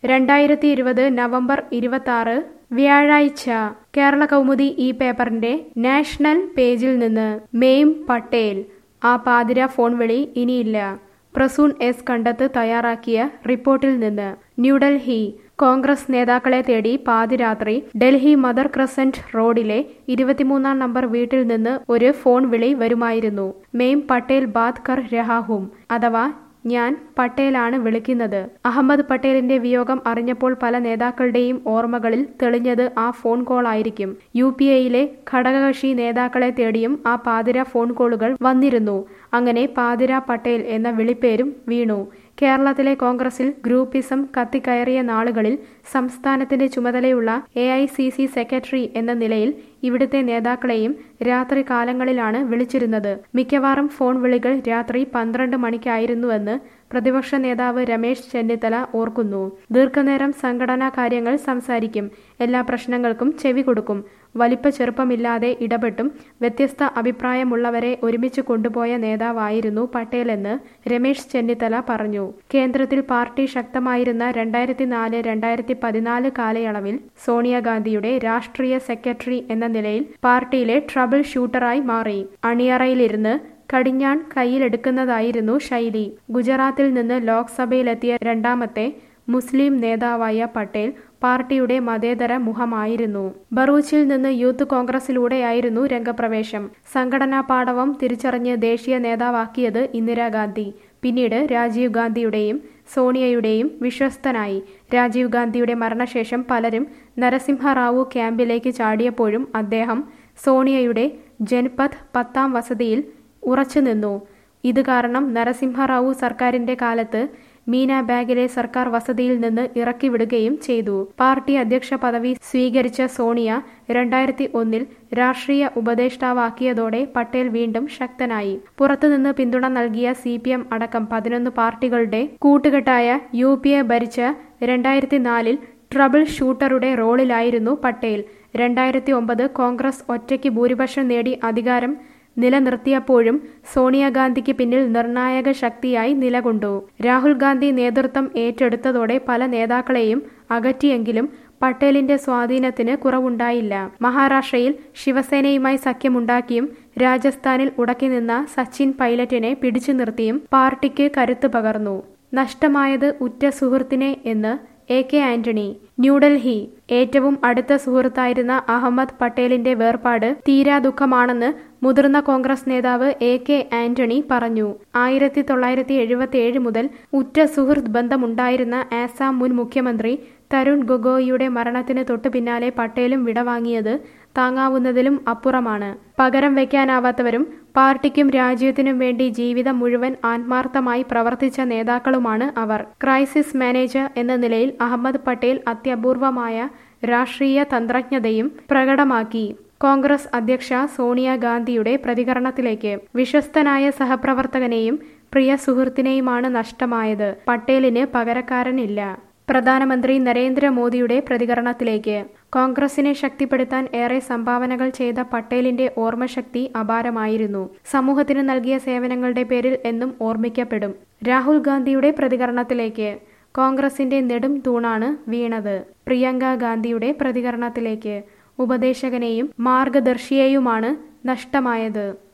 രണ്ടായിരത്തി ഇരുപത് നവംബർ ഇരുപത്തി വ്യാഴാഴ്ച കേരള കൗമുദി ഈ പേപ്പറിന്റെ നാഷണൽ പേജിൽ നിന്ന് മെയിം പട്ടേൽ ആ പാതിര ഫോൺ വിളി ഇനിയില്ല പ്രസൂൺ എസ് കണ്ടത്ത് തയ്യാറാക്കിയ റിപ്പോർട്ടിൽ നിന്ന് ന്യൂഡൽഹി കോൺഗ്രസ് നേതാക്കളെ തേടി പാതിരാത്രി ഡൽഹി മദർ ക്രസന്റ് റോഡിലെ ഇരുപത്തിമൂന്നാം നമ്പർ വീട്ടിൽ നിന്ന് ഒരു ഫോൺ വിളി വരുമായിരുന്നു മെയിം പട്ടേൽ ബാത് കർ രഹാഹും അഥവാ ഞാൻ പട്ടേലാണ് വിളിക്കുന്നത് അഹമ്മദ് പട്ടേലിന്റെ വിയോഗം അറിഞ്ഞപ്പോൾ പല നേതാക്കളുടെയും ഓർമ്മകളിൽ തെളിഞ്ഞത് ആ ഫോൺ കോൾ ആയിരിക്കും യു പി എയിലെ ഘടകകക്ഷി നേതാക്കളെ തേടിയും ആ പാതിര ഫോൺ കോളുകൾ വന്നിരുന്നു അങ്ങനെ പാതിര പട്ടേൽ എന്ന വിളിപ്പേരും വീണു കേരളത്തിലെ കോൺഗ്രസിൽ ഗ്രൂപ്പിസം കത്തിക്കയറിയ നാളുകളിൽ സംസ്ഥാനത്തിന്റെ ചുമതലയുള്ള A I C C secretary എന്ന നിലയിൽ ഇവിടുത്തെ നേതാക്കളെയും രാത്രി കാലങ്ങളിലാണ് വിളിച്ചിരുന്നത് മിക്കവാറും ഫോൺ വിളികൾ രാത്രി പന്ത്രണ്ട് മണിക്കായിരുന്നുവെന്ന് പ്രതിപക്ഷ നേതാവ് രമേശ് ചെന്നിത്തല ഓർക്കുന്നു ദീർഘനേരം സംഘടനാ കാര്യങ്ങൾ സംസാരിക്കും എല്ലാ പ്രശ്നങ്ങൾക്കും ചെവി കൊടുക്കും വലിപ്പ ചെറുപ്പമില്ലാതെ ഇടപെട്ടും വ്യത്യസ്ത അഭിപ്രായമുള്ളവരെ ഒരുമിച്ച് കൊണ്ടുപോയ നേതാവായിരുന്നു പട്ടേലെന്ന് രമേശ് ചെന്നിത്തല പറഞ്ഞു കേന്ദ്രത്തിൽ പാർട്ടി ശക്തമായിരുന്ന രണ്ടായിരത്തി നാല് രണ്ടായിരത്തി പതിനാല് കാലയളവിൽ സോണിയാഗാന്ധിയുടെ രാഷ്ട്രീയ സെക്രട്ടറി എന്ന നിലയിൽ പാർട്ടിയിലെ ട്രബിൾ ഷൂട്ടറായി മാറി അണിയറയിലിരുന്ന് കടിഞ്ഞാൺ കയ്യിലെടുക്കുന്നതായിരുന്നു ശൈലി ഗുജറാത്തിൽ നിന്ന് ലോക്സഭയിലെത്തിയ രണ്ടാമത്തെ മുസ്ലിം നേതാവായ പട്ടേൽ പാർട്ടിയുടെ മതേതര മുഖമായിരുന്നു ബറൂച്ചിൽ നിന്ന് യൂത്ത് കോൺഗ്രസിലൂടെയായിരുന്നു രംഗപ്രവേശം സംഘടനാ പാടവം തിരിച്ചറിഞ്ഞ് ദേശീയ നേതാവാക്കിയത് ഇന്ദിരാഗാന്ധി പിന്നീട് രാജീവ് ഗാന്ധിയുടെയും സോണിയയുടെയും വിശ്വസ്തനായി രാജീവ് ഗാന്ധിയുടെ മരണശേഷം പലരും നരസിംഹറാവു ക്യാമ്പിലേക്ക് ചാടിയപ്പോഴും അദ്ദേഹം സോണിയയുടെ ജൻപഥ് പത്താം വസതിയിൽ ഉറച്ചുനിന്നു ഇത് കാരണം നരസിംഹറാവു സർക്കാരിന്റെ കാലത്ത് മീന ബാഗിലെ സർക്കാർ വസതിയിൽ നിന്ന് ഇറക്കിവിടുകയും ചെയ്തു പാർട്ടി അധ്യക്ഷ പദവി സ്വീകരിച്ച സോണിയ രണ്ടായിരത്തി ഒന്നിൽ രാഷ്ട്രീയ ഉപദേഷ്ടാവാക്കിയതോടെ പട്ടേൽ വീണ്ടും ശക്തനായി പുറത്തുനിന്ന് പിന്തുണ നൽകിയ സി പി എം അടക്കം പതിനൊന്ന് പാർട്ടികളുടെ കൂട്ടുകെട്ടായ യു പി എ ഭരിച്ച രണ്ടായിരത്തി നാലിൽ ട്രബിൾ ഷൂട്ടറുടെ റോളിലായിരുന്നു പട്ടേൽ രണ്ടായിരത്തി ഒമ്പത് കോൺഗ്രസ് ഒറ്റയ്ക്ക് ഭൂരിപക്ഷം നേടി അധികാരം നിലനിർത്തിയപ്പോഴും സോണിയാഗാന്ധിക്ക് പിന്നിൽ നിർണായക ശക്തിയായി നിലകൊണ്ടു രാഹുൽ ഗാന്ധി നേതൃത്വം ഏറ്റെടുത്തതോടെ പല നേതാക്കളെയും അകറ്റിയെങ്കിലും പട്ടേലിന്റെ സ്വാധീനത്തിന് കുറവുണ്ടായില്ല മഹാരാഷ്ട്രയിൽ ശിവസേനയുമായി സഖ്യമുണ്ടാക്കിയും രാജസ്ഥാനിൽ ഉടക്കി നിന്ന സച്ചിൻ പൈലറ്റിനെ പിടിച്ചു നിർത്തിയും പാർട്ടിക്ക് കരുത്ത് പകർന്നു നഷ്ടമായത് ഉറ്റ സുഹൃത്തിനെ എന്ന് എ കെ ആന്റണി ന്യൂഡൽഹി ഏറ്റവും അടുത്ത സുഹൃത്തായിരുന്ന അഹമ്മദ് പട്ടേലിന്റെ വേർപാട് തീരാ ദുഃഖമാണെന്ന് മുതിർന്ന കോൺഗ്രസ് നേതാവ് എ കെ ആന്റണി പറഞ്ഞു ആയിരത്തി തൊള്ളായിരത്തി എഴുപത്തി ഏഴ് മുതൽ ഉറ്റ സുഹൃത്ത് ബന്ധമുണ്ടായിരുന്ന ആസാം മുൻ മുഖ്യമന്ത്രി തരുൺ ഗൊഗോയിയുടെ മരണത്തിന് തൊട്ടു പിന്നാലെ പട്ടേലും വിടവാങ്ങിയത് താങ്ങാവുന്നതിലും അപ്പുറമാണ് പകരം വയ്ക്കാനാവാത്തവരും പാർട്ടിക്കും രാജ്യത്തിനും വേണ്ടി ജീവിതം മുഴുവൻ ആത്മാർത്ഥമായി പ്രവർത്തിച്ച നേതാക്കളുമാണ് അവർ ക്രൈസിസ് മാനേജർ എന്ന നിലയിൽ അഹമ്മദ് പട്ടേൽ അത്യപൂർവമായ രാഷ്ട്രീയ തന്ത്രജ്ഞതയും പ്രകടമാക്കി കോൺഗ്രസ് അധ്യക്ഷ സോണിയാഗാന്ധിയുടെ പ്രതികരണത്തിലേക്ക് വിശ്വസ്തനായ സഹപ്രവർത്തകനെയും പ്രിയ സുഹൃത്തിനെയുമാണ് നഷ്ടമായത് പട്ടേലിന് പകരക്കാരനില്ല പ്രധാനമന്ത്രി നരേന്ദ്രമോദിയുടെ പ്രതികരണത്തിലേക്ക് കോൺഗ്രസിനെ ശക്തിപ്പെടുത്താൻ ഏറെ സംഭാവനകൾ ചെയ്ത പട്ടേലിന്റെ ഓർമ്മശക്തി അപാരമായിരുന്നു സമൂഹത്തിന് നൽകിയ സേവനങ്ങളുടെ പേരിൽ എന്നും ഓർമ്മിക്കപ്പെടും രാഹുൽ ഗാന്ധിയുടെ പ്രതികരണത്തിലേക്ക് കോൺഗ്രസിന്റെ നെടും തൂണാണ് വീണത് പ്രിയങ്ക ഗാന്ധിയുടെ പ്രതികരണത്തിലേക്ക് ഉപദേശകനെയും മാർഗദർശിയെയുമാണ് നഷ്ടമായത്